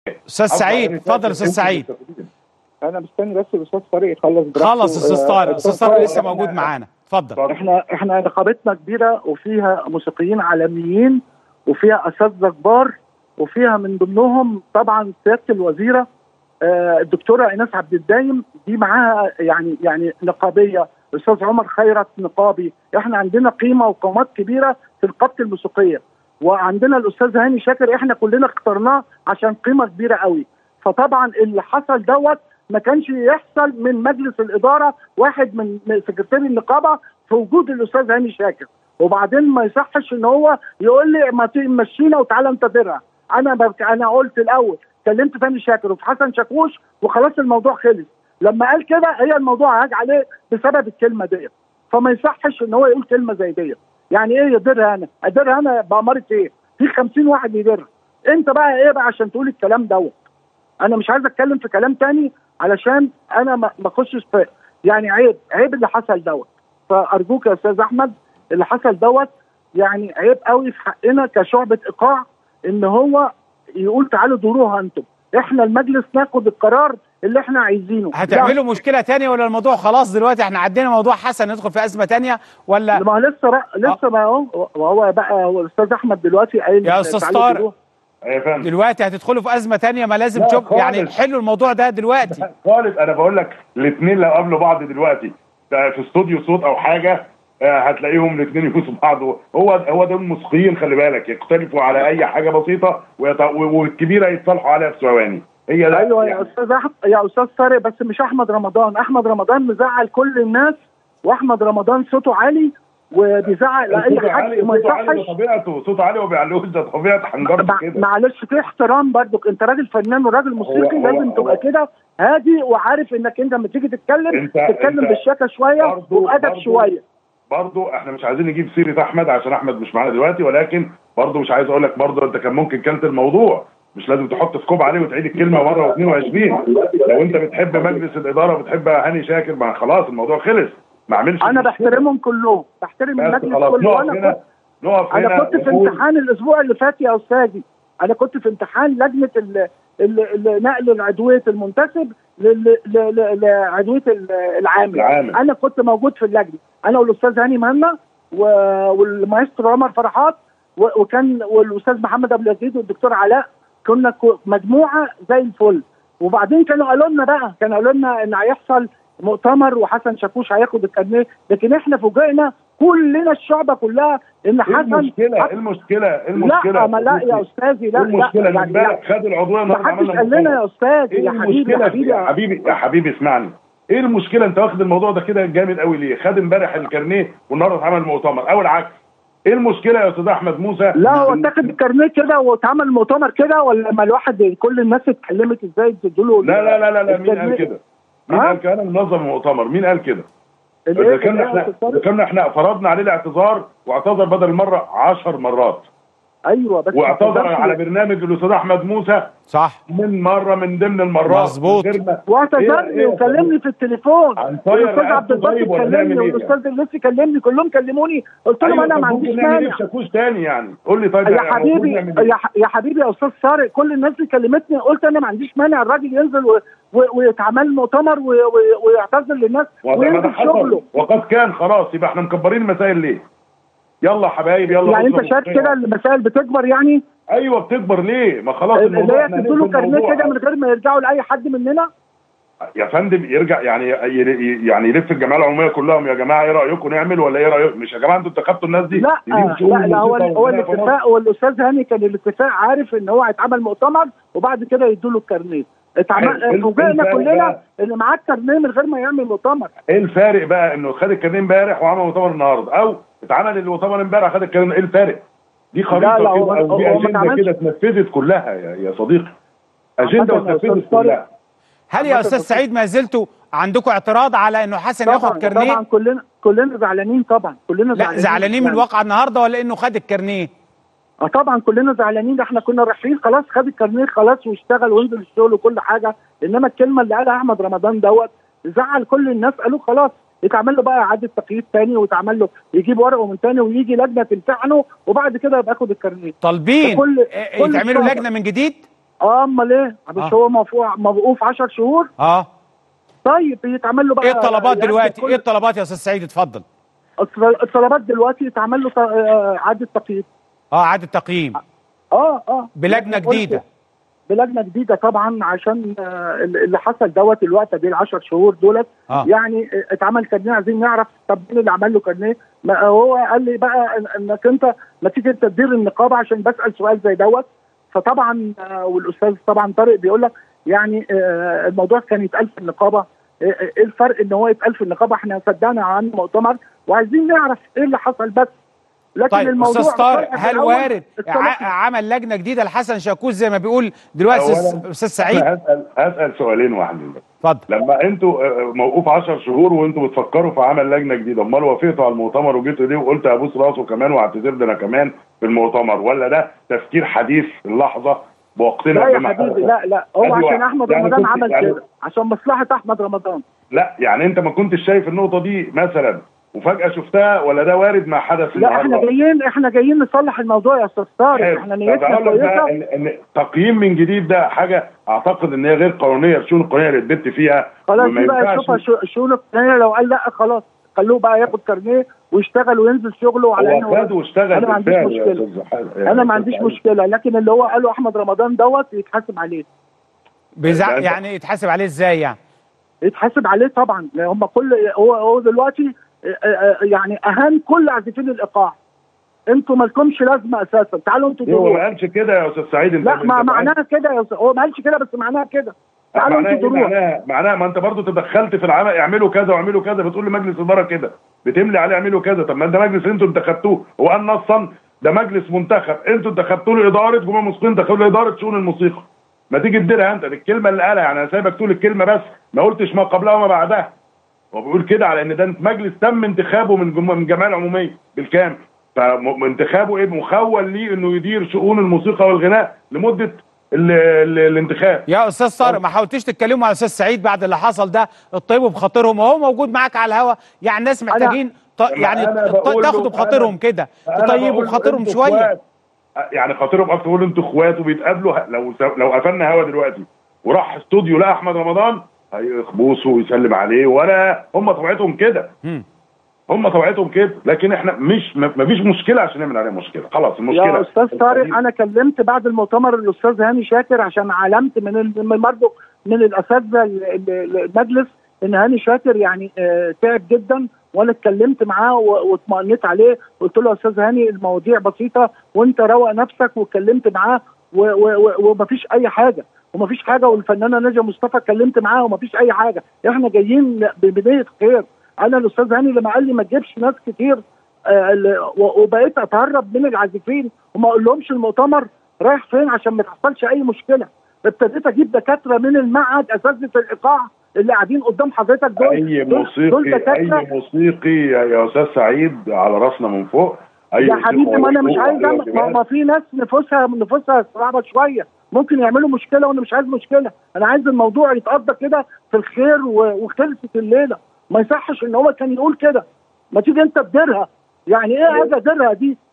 استاذ سعيد اتفضل استاذ سعيد انا مستني بس الاستاذ طارق يخلص براحته. خلص استاذ طارق آه، استاذ طارق لسه موجود معانا اتفضل احنا احنا نقابتنا كبيره وفيها موسيقيين عالميين وفيها اساتذه كبار وفيها من ضمنهم طبعا سياده الوزيره آه، الدكتوره ايناس عبد الدايم دي معاها يعني يعني نقابيه الاستاذ عمر خيرت نقابي احنا عندنا قيمه وقامات كبيره في القبط الموسيقيه وعندنا الاستاذ هاني شاكر احنا كلنا اخترناه عشان قيمه كبيره قوي فطبعا اللي حصل دوت ما كانش يحصل من مجلس الاداره واحد من من سكرتير النقابه في وجود الاستاذ هاني شاكر وبعدين ما يصحش ان هو يقول لي ما تمشينا وتعالى انتظرها انا بك... انا قلت الاول كلمت فهمي شاكر وفي حسن شاكوش وخلاص الموضوع خلص لما قال كده هي الموضوع هاج عليه بسبب الكلمه ديت فما يصحش ان هو يقول كلمه زي ديت يعني ايه يديرها انا اديرها انا باماره ايه في 50 واحد يديرها انت بقى ايه بقى عشان تقول الكلام دوت انا مش عايز اتكلم في كلام تاني علشان انا ما ما اخشش في يعني عيب عيب اللي حصل دوت فارجوك يا استاذ احمد اللي حصل دوت يعني عيب قوي في حقنا كشعبه ايقاع ان هو يقول تعالوا دوروها انتم احنا المجلس ناخد القرار اللي احنا عايزينه هتعملوا مشكله تانية ولا الموضوع خلاص دلوقتي احنا عدينا موضوع حسن ندخل في ازمه تانية ولا ما هو لسه بقى لسه ما هو وهو بقى هو الاستاذ احمد دلوقتي قايل يا أستاذ تعالوا طارق. دوروها. يا فندم دلوقتي هتدخلوا في ازمه تانية ما لازم لا تشوف خالص. يعني حلوا الموضوع ده دلوقتي خالص انا بقول لك الاثنين لو قابلوا بعض دلوقتي ده في استوديو صوت او حاجه آه، هتلاقيهم الاثنين يبوسوا بعض هو هو دول الموسيقيين خلي بالك يختلفوا على اي حاجه بسيطه ويط- والكبيره يتصالحوا عليها في ثواني هي ده ايوه يا يعني. استاذ أحمد يا استاذ طارق بس مش احمد رمضان احمد رمضان مزعل كل الناس واحمد رمضان صوته عالي وبيزعق لاي صوته حد عالي وما صوته عالي ده يصحش طبيعته صوته عالي وما بيعلوش ده طبيعه حنجرته مع- كده معلش في احترام برضك انت راجل فنان وراجل موسيقي هو- لازم هو- تبقى كده هادي وعارف انك انت لما تيجي تتكلم انت- تتكلم انت بالشياكه شويه برضو- وبادب برضو- شويه برضو احنا مش عايزين نجيب سيره احمد عشان احمد مش معانا دلوقتي ولكن برضو مش عايز اقول لك برضو انت كان ممكن كانت الموضوع مش لازم تحط سكوب عليه وتعيد الكلمه مره و22 لو انت بتحب مجلس الاداره وبتحب هاني شاكر ما خلاص الموضوع خلص ما عملش انا مشكلة. بحترمهم كلهم بحترم بس المجلس خلاص كله نقف وانا هنا كنت نقف هنا انا كنت في ونقول- امتحان الاسبوع اللي فات يا استاذي انا كنت في امتحان لجنه ال- ال- ال- نقل عضويه المنتسب لل- ل- ل- لعضويه ال- العامل العامل. انا كنت موجود في اللجنه انا والاستاذ هاني مهنا و- والمايسترو عمر فرحات و- وكان والاستاذ محمد ابو اليزيد والدكتور علاء كنا كو- مجموعه زي الفل وبعدين كانوا قالوا لنا بقى كانوا قالوا لنا ان هيحصل مؤتمر وحسن شاكوش هياخد الكارنيه لكن احنا فوجئنا كلنا الشعبه كلها ان ايه حسن المشكله ايه المشكله ايه المشكله لا ما لا يا استاذي لا ايه المشكله لا ان يعني امبارح لا خد العضويه ما النهارده حدش عملنا قال لنا مؤتمر. يا استاذي ايه يا حبيبي يا المشكله حبيبي يا حبيبي يا حبيبي اسمعني ايه المشكله انت واخد الموضوع ده كده جامد قوي ليه خد امبارح الكارنيه والنهارده اتعمل مؤتمر او العكس ايه المشكله يا استاذ احمد موسى لا هو اتاخد الكارنيه كده واتعمل مؤتمر كده ولا لما الواحد كل الناس اتكلمت ازاي تدوا لا لا لا لا, لا مين قال كده مين ها؟ قال كده انا منظم المؤتمر مين قال كده اذا اذا كنا احنا اذا كنا احنا فرضنا عليه الاعتذار واعتذر بدل المره 10 مرات ايوه بس واعتذر ما على برنامج الاستاذ احمد موسى صح من مره من ضمن المرات مظبوط. من غير ما- واعتذرني إيه- إيه- وكلمني في التليفون هنطير والاستاذ رقبته عبد الباسط طيب ولا كلمني نعمل إيه والاستاذ الليثي كلمني كلهم كلموني قلت لهم أيوة، انا طب ما ممكن عنديش نعمل ايه مانع في شاكوش تاني يعني قول لي طيب يا يعني المفروض حبيبي نعمل إيه؟ يا, ح- يا حبيبي يا استاذ طارق كل الناس اللي كلمتني قلت انا ما عنديش مانع الراجل ينزل و... و... ويتعمل مؤتمر و... و... ويعتذر للناس وده ما ده وينزل حصل شغله وقد كان خلاص يبقى احنا مكبرين المسائل ليه؟ يلا يا حبايب يلا يعني بصوا انت شايف بصوا. كده المسائل بتكبر يعني ايوه بتكبر ليه؟ ما خلاص اللي الموضوع هي احنا تدوا له هنقفل كارنيه الموضوع. كده من غير ما يرجعوا لاي حد مننا يا فندم يرجع يعني ي- يعني يلف الجمعيه العموميه كلهم يا جماعه ايه رايكم نعمل ولا ايه رايكم؟ مش يا جماعه انتوا انتخبتوا الناس دي لا دي مش شؤون لا لا هو الموسيقى هو والغناء في مصر. الاتفاق والاستاذ هاني كان الاتفاق عارف ان هو هيتعمل مؤتمر وبعد كده يدوا له الكارنيه حلو. اتعمل فوجئنا الفرق كلنا بقى- ان معاه الكارنيه من غير ما يعمل مؤتمر ايه الفارق بقى انه خد الكارنيه امبارح وعمل مؤتمر النهارده او اتعمل المؤتمر امبارح خد الكارنيه ايه الفارق؟ دي خريطه لا، هو- كده او دي هو ما اجنده اتعملش. كده اتنفذت كلها يا, يا صديقي اجنده عامة يا أستاذ واتنفذت طارق، كلها هل يا استاذ سعيد ما زلتوا عندكم اعتراض على انه حسن طبعا ياخد كارنيه طبعا كلنا كلنا زعلانين طبعا كلنا لا زعلانين من الواقعه النهارده ولا انه خد الكارنيه اه طبعا كلنا زعلانين ده احنا كنا رايحين خلاص خد الكارنيه خلاص واشتغل وانزل الشغل وكل حاجه انما الكلمه اللي قالها احمد رمضان دوت زعل كل الناس قالوا خلاص يتعمل له بقى اعاده تقييد تاني ويتعمل له يجيب ورقه من تاني ويجي لجنه تمتحنه وبعد كده يبقى ياخد الكارنيه طالبين كل- آه، كل يتعملوا الشعب. لجنه من جديد اه امال ايه مش آه. هو موقوف موقوف 10 شهور اه طيب يتعمل له بقى ايه الطلبات يعني دلوقتي كل- ايه الطلبات يا استاذ سعيد اتفضل الطل- الطلبات دلوقتي يتعمل له ط- آه، اعاده تقييم اه اعاده تقييم اه اه بلجنه قلت- جديده بلجنه جديده طبعا عشان آه، اللي حصل دوت الوقت دي ال 10 شهور دولت اه يعني اتعمل كارنيه عايزين نعرف طب مين اللي عمل له كارنيه ما هو قال لي بقى إن- انك انت ما تيجي انت تدير النقابه عشان بسال سؤال زي دوت فطبعا آه، والاستاذ طبعا طارق بيقول لك يعني آه، الموضوع كان يتقال في النقابه آه، ايه الفرق ان هو يتقال في النقابه احنا صدقنا عن مؤتمر وعايزين نعرف ايه اللي حصل بس لكن طيب الموضوع استاذ طارق فرق في هل الأول وارد الصلاح- ع- عمل لجنه جديده لحسن شاكوش زي ما بيقول دلوقتي أولاً، استاذ أستاذ سعيد انا هسال هسال سؤالين واحدين بس اتفضل لما انتوا آه، موقوف 10 شهور وانتوا بتفكروا في عمل لجنه جديده امال وافقتوا على المؤتمر وجيتوا ليه وقلت ابوس راسه كمان واعتذر ده انا كمان في المؤتمر ولا ده تفكير حديث اللحظه بوقتنا لا يا بما حبيبي حدث؟ لا لا هو أدي عشان واحد. احمد يعني رمضان كنت- عمل يعني- كده عشان مصلحه احمد رمضان لا يعني انت ما كنتش شايف النقطه دي مثلا وفجاه شفتها ولا ده وارد ما حدث لا احنا النهاردة؟ جايين احنا جايين نصلح الموضوع يا استاذ طارق حلو. احنا طب نيتنا أقول لك بقى كويسه ان ان تقييم من جديد ده حاجه اعتقد ان هي غير قانونيه الشؤون القانونيه اللي اتبت فيها خلاص وما دي بقى ينفعش- يشوفها شو- الشؤون القانونيه لو قال لا خلاص خلوه بقى ياخد كارنيه ويشتغل وينزل شغله على انه هو خد واشتغل انا ما عنديش بالفعل يا مشكله أستاذ حازم. يعني انا ما أستاذ عنديش حازم. مشكله لكن اللي هو قاله احمد رمضان دوت يتحاسب عليه بيزع... أنت- يعني يتحاسب عليه ازاي يعني يتحاسب عليه طبعا لأن هم كل هو هو دلوقتي آه، آه، يعني اهان كل عازفين الايقاع انتوا مالكمش لازمه اساسا تعالوا انتوا ليه هو ما دروع قالش كده يا استاذ سعيد انت لا أنت ما فاهم؟ معناها كده يا أستاذ- هو ما قالش كده بس معناها كده تعالوا معناها انتوا ايه دروع معناها معناها ما انت برضو تدخلت في العمل اعملوا كذا واعملوا كذا بتقول لمجلس الاداره كده بتملي عليه اعملوا كذا طب ما ده مجلس انتوا انتخبتوه هو قال نصا ده مجلس منتخب انتوا انتخبتوه لاداره جمهور الموسيقيين انتخبوه لاداره شؤون الموسيقى ما تيجي تديرها انت دي الكلمه اللي قالها يعني انا سايبك تقول الكلمه بس ما قلتش ما قبلها وما بعدها هو بيقول كده على ان ده مجلس تم انتخابه من جم... من الجمعيه العموميه بالكامل فانتخابه ايه مخول ليه انه يدير شؤون الموسيقى والغناء لمده ال... ال... الانتخاب يا استاذ طارق ما حاولتش تتكلموا مع الاستاذ سعيد بعد اللي حصل ده الطيبوا بخاطرهم وهو موجود معاك على الهوا يعني الناس محتاجين ط... يعني أنا ت- بقول له- تاخدوا بخاطرهم كده أنا تطيبوا بقول له بخاطرهم أنتوا شويه إخوات. يعني خاطرهم اكتر بقول انتوا اخوات وبيتقابلوا ه- لو لو قفلنا هوا دلوقتي وراح استوديو لقى احمد رمضان هيخبوسه ويسلم عليه ولا هم طبيعتهم كده مم. هم طبيعتهم كده لكن احنا مش ما ما فيش مشكله عشان نعمل عليه مشكله خلاص المشكله يا استاذ طارق انا كلمت بعد المؤتمر الاستاذ هاني شاكر عشان علمت من ال- من برضه من الاساتذه ال- ال- المجلس ان هاني شاكر يعني آه، تعب جدا وانا اتكلمت معاه و- واطمأنيت عليه قلت له يا استاذ هاني المواضيع بسيطه وانت روق نفسك واتكلمت معاه و- و- و- ومفيش اي حاجه ومفيش حاجه والفنانه نجا مصطفى اتكلمت معاها ومفيش اي حاجه احنا جايين ببدايه خير انا الاستاذ هاني لما قال لي ما تجيبش ناس كتير آه، ال- و- وبقيت اتهرب من العازفين وما اقول لهمش المؤتمر رايح فين عشان ما تحصلش اي مشكله ابتديت اجيب دكاتره من المعهد اساتذه الايقاع اللي قاعدين قدام حضرتك دول اي دول- دول موسيقي دكاتره اي موسيقي يا يا استاذ سعيد على راسنا من فوق اي يا موسيقى حبيبي ما انا مش موجود عايز على أعمل- ما, الجبال. ما في ناس نفوسها نفوسها صعبه شويه ممكن يعملوا مشكله وانا مش عايز مشكله انا عايز الموضوع يتقضى كده في الخير و- وخلصت الليله ما يصحش ان هو كان يقول كده ما تيجي انت تديرها يعني ايه اجي اديرها دي